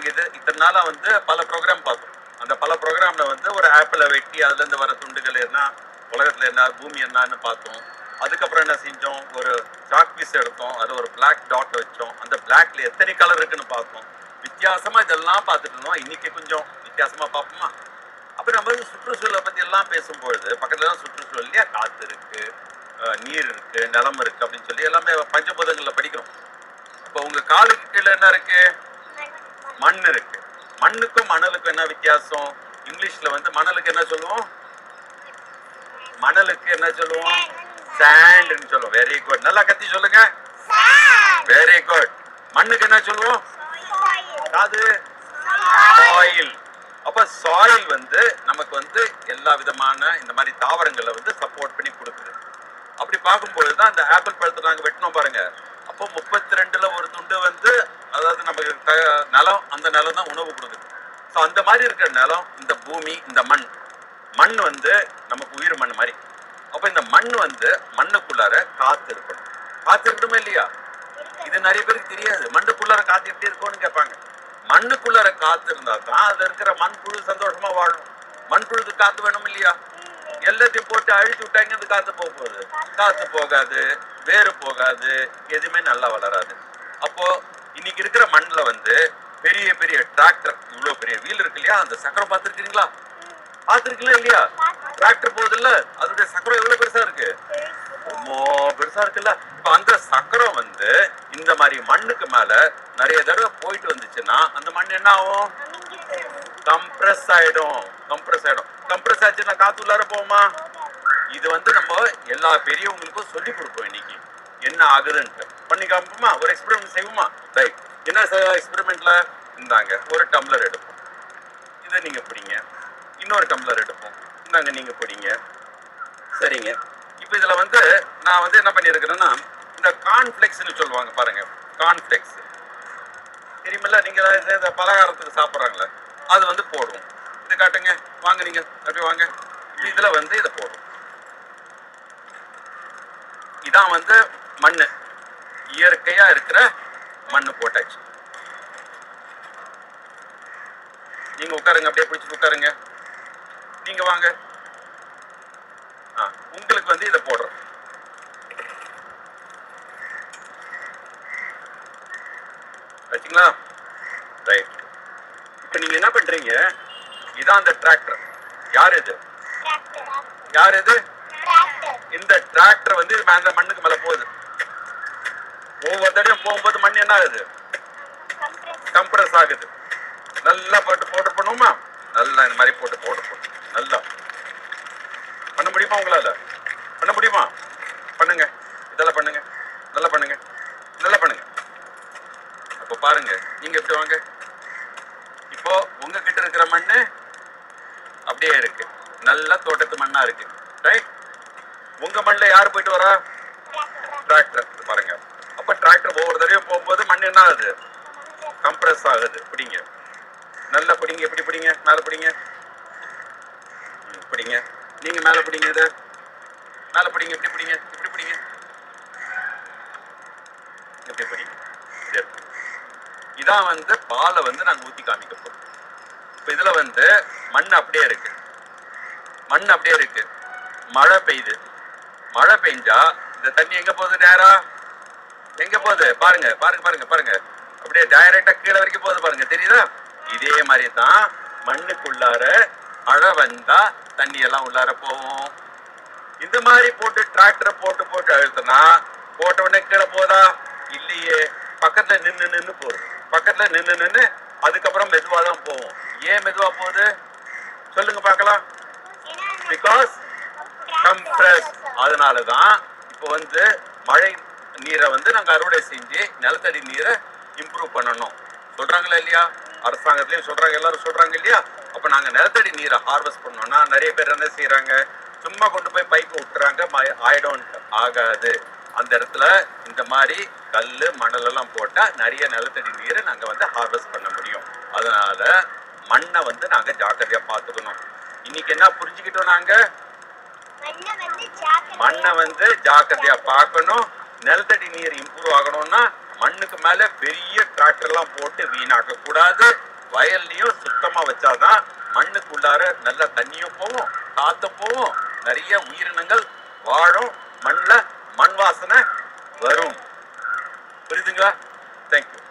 இது இத்தனை நாளா வந்து பல ப்ரோக்ராம் பார்த்தோம் அந்த பல ப்ரோக்ராம்ல வந்து ஒரு ஆப்பிளை வெட்டி அதுல இருந்து வர துண்டுகள் என்ன உலகத்துல என்ன பூமி என்னன்னு பார்த்தோம் அதுக்கப்புறம் என்ன செஞ்சோம் ஒரு சாக் பீஸ் எடுத்தோம் அது ஒரு பிளாக் டாட் வச்சோம் அந்த பிளாக்ல எத்தனை கலர் இருக்குன்னு பார்த்தோம் வித்தியாசமா இதெல்லாம் பார்த்துட்டு இருந்தோம் இன்னைக்கு கொஞ்சம் வித்தியாசமா பார்ப்போமா அப்ப நம்ம வந்து சுற்றுச்சூழலை பத்தி எல்லாம் பேசும்பொழுது பக்கத்துல தான் சுற்றுச்சூழல் இல்லையா காத்து இருக்கு அஹ் நீர் இருக்கு நிலம் இருக்கு அப்படின்னு சொல்லி எல்லாமே பஞ்சபூதங்கள்ல படிக்கிறோம் அப்போ உங்க காலுக்கு கீழே என்ன இருக்கு மண் இருக்கு மண்ணுக்கும் மணலுக்கும் என்ன வித்தியாசம் இங்கிலீஷ்ல வந்து மணலுக்கு என்ன சொல்லுவோம் மணலுக்கு என்ன சொல்லுவோம் சாண்ட்னு சொல்லுவோம் வெரி குட் நல்லா கத்தி சொல்லுங்க வெரி குட் மண்ணுக்கு என்ன சொல்லுவோம் அது சாயில் அப்ப சாயில் வந்து நமக்கு வந்து எல்லா விதமான இந்த மாதிரி தாவரங்களை வந்து சப்போர்ட் பண்ணி கொடுக்குது அப்படி பார்க்கும்பொழுது தான் அந்த ஆப்பிள் பழத்தை நாங்க வெட்டினோம் பாருங்க அப்போ முப்பத்தி ரெண்டுல ஒரு துண்டு வந்து அதாவது நமக்கு த- நிலம் அந்த நிலம் தான் உணவு கொடுக்குது ஸோ அந்த மாதிரி இருக்கிற நிலம் இந்த பூமி இந்த மண் மண் வந்து நமக்கு உயிர் மண் மாதிரி அப்ப இந்த மண் வந்து மண்ணுக்குள்ளார காத்து இருக்கணும் காத்து இருக்கணுமா இல்லையா இது நிறைய பேருக்கு தெரியாது மண்ணுக்குள்ளார காத்து எப்படி இருக்கும்னு கேட்பாங்க மண்ணுக்குள்ளார காத்து இருந்தா தான் அதுல இருக்கிற மண்புழு சந்தோஷமா வாழும் மண்புழுக்கு காத்து வேணும் இல்லையா எல்லாத்தையும் போட்டு அழிச்சு விட்டாங்க அது காத்து போக போகுது காத்து போகாது வேறு போகாது எதுவுமே நல்லா வளராது அப்போ இன்னைக்கு இருக்கிற மண்ணுல வந்து பெரிய பெரிய டிராக்டர் இவ்வளவு பெரிய வீல் இருக்கு இல்லையா அந்த சக்கரம் பார்த்துருக்கீங்களா பார்த்துருக்கீங்களா இல்லையா டிராக்டர் போகுது இல்ல அதோடைய சக்கரம் எவ்வளவு பெருசா இருக்கு ரொம்ப பெருசா இருக்குல்ல இப்ப அந்த சக்கரம் வந்து இந்த மாதிரி மண்ணுக்கு மேல நிறைய தடவை போயிட்டு வந்துச்சுன்னா அந்த மண் என்ன ஆகும் கம்ப்ரஸ் ஆயிடும் கம்ப்ரஸ் ஆயிடும் கம்ப்ரஸ் ஆச்சுன்னா காத்து உள்ளார போகுமா இது வந்து நம்ம எல்லா பெரியவங்களுக்கும் சொல்லி கொடுப்போம் இன்னைக்கு என்ன ஆகுதுன்ட்டு பண்ணி காமிப்போமா ஒரு எக்ஸ்பெரிமெண்ட் செய்வோமா ரைட் என்ன எக்ஸ்பெரிமெண்ட்ல இந்தாங்க ஒரு டம்ளர் எடுப்போம் இதை நீங்க பிடிங்க இன்னொரு டம்ளர் எடுப்போம் இந்தாங்க நீங்க பிடிங்க சரிங்க இப்போ இதுல வந்து நான் வந்து என்ன பண்ணியிருக்கிறேன்னா இந்த கார்ன்ஃபிளெக்ஸ்னு சொல்லுவாங்க பாருங்க கார்ன்ஃபிளெக்ஸ் தெரியுமில்ல நீங்க தான் இந்த பலகாரத்துக்கு சாப்பிட்றாங்களே அது வந்து போடுவோம் இது காட்டுங்க வாங்க நீங்க அப்படி வாங்க இப்ப இதுல வந்து இதை போடுவோம் இதான் வந்து மண்ணு இயற்கையா இருக்கிற மண்ணு போட்டாச்சு நீங்க உட்காருங்க அப்படியே பிடிச்சி உட்காருங்க நீங்க வாங்க ஆ, உங்களுக்கு வந்து இதை போடுறோம் வச்சுங்களா ரைட் இப்போ நீங்க என்ன பண்றீங்க இதான் அந்த டிராக்டர் யார் இது யார் இது இந்த டிராக்டர் வந்து இது அந்த மண்ணுக்கு மேல போகுது ஒவ்வொரு தடையும் போகும்போது மண் என்ன ஆகுது கம்ப்ரஸ் ஆகுது நல்லா போட்டு போட்டு பண்ணுவோமா நல்லா இந்த மாதிரி போட்டு போட்டு போட்டு நல்லா பண்ண முடியுமா உங்களால பண்ண முடியுமா பண்ணுங்க இதெல்லாம் பண்ணுங்க நல்லா பண்ணுங்க நல்லா பண்ணுங்க அப்போ பாருங்க நீங்க எப்படி வாங்க இப்போ உங்ககிட்ட இருக்கிற மண்ணு அப்படியே இருக்கு நல்ல தோட்டத்து மண்ணா இருக்கு ரைட் உங்க மண்ணுல யார் போயிட்டு வரா டிராக்டர் பாருங்க அப்ப டிராக்டர் ஒவ்வொரு தடவையும் போகும்போது மண் என்ன ஆகுது கம்ப்ரஸ் ஆகுது பிடிங்க நல்லா பிடிங்க எப்படி பிடிங்க மேல பிடிங்க ம், பிடிங்க நீங்க மேல பிடிங்க இத மேல பிடிங்க இப்படி பிடிங்க இப்படி பிடிங்க இப்படி பிடிங்க இது எடுத்து. இதான் வந்து பாலை வந்து நாங்க ஊத்தி காமிக்க போறோம் இப்ப இதுல வந்து மண் அப்படியே இருக்கு மண் அப்படியே இருக்கு மழை பெய்யுது மழை பெஞ்சா இந்த தண்ணி எங்க போகுது நேரா எங்க போகுது பாருங்க பாருங்க பாருங்க பாருங்க அப்படியே டைரக்டா கீழே வரைக்கும் போகுது பாருங்க தெரியுதா இதே மாதிரி தான் மண்ணுக்குள்ளார மழை வந்தா தண்ணி எல்லாம் உள்ளார போகும் இந்த மாதிரி போட்டு டிராக்டரை போட்டு போட்டு அழுத்தினா போட்ட உடனே கீழே போதா இல்லையே பக்கத்துல நின்னு நின்னு போகுது பக்கத்துல நின்னு நின்னு அதுக்கப்புறம் மெதுவா தான் போகும் ஏன் மெதுவா போகுது சொல்லுங்க பார்க்கலாம் பிகாஸ் கம்ப்ரஸ் அதனால தான் இப்போ வந்து மழை நீரை வந்து நாங்கள் அறுவடை செஞ்சு நிலத்தடி நீரை இம்ப்ரூவ் பண்ணணும் சொல்றாங்களா இல்லையா அரசாங்கத்திலயும் சொல்றாங்க எல்லாரும் சொல்றாங்க இல்லையா அப்ப நாங்க நிலத்தடி நீரை ஹார்வெஸ்ட் பண்ணோம்னா நிறைய பேர் என்ன செய்யறாங்க சும்மா கொண்டு போய் பைப்பு விட்டுறாங்க ம- ஆயிடும் ஆகாது அந்த இடத்துல இந்த மாதிரி கல்லு மணல் எல்லாம் போட்டா நிறைய நிலத்தடி நீரை நாங்க வந்து ஹார்வெஸ்ட் பண்ண முடியும் அதனால மண்ணை வந்து நாங்க ஜாக்கிரதையா பார்த்துக்கணும் இன்னைக்கு என்ன புரிஞ்சுக்கிட்டோம் நாங்க மண்ணை வந்து ஜாக்கிரதையா பார்க்கணும் நிலத்தடி நீர் இம்ப்ரூவ் ஆகணும்னா மண்ணுக்கு மேல பெரிய டிராக்டர் எல்லாம் போட்டு வீணாக்க கூடாது வயல்லையும் சுத்தமா வச்சாதான் மண்ணுக்குள்ளார நல்ல தண்ணியும் போகும் காத்தும் போகும் நிறைய உயிரினங்கள் வாழும் மண்ணில் மண் வாசனை வரும் புரியுதுங்களா தேங்க்யூ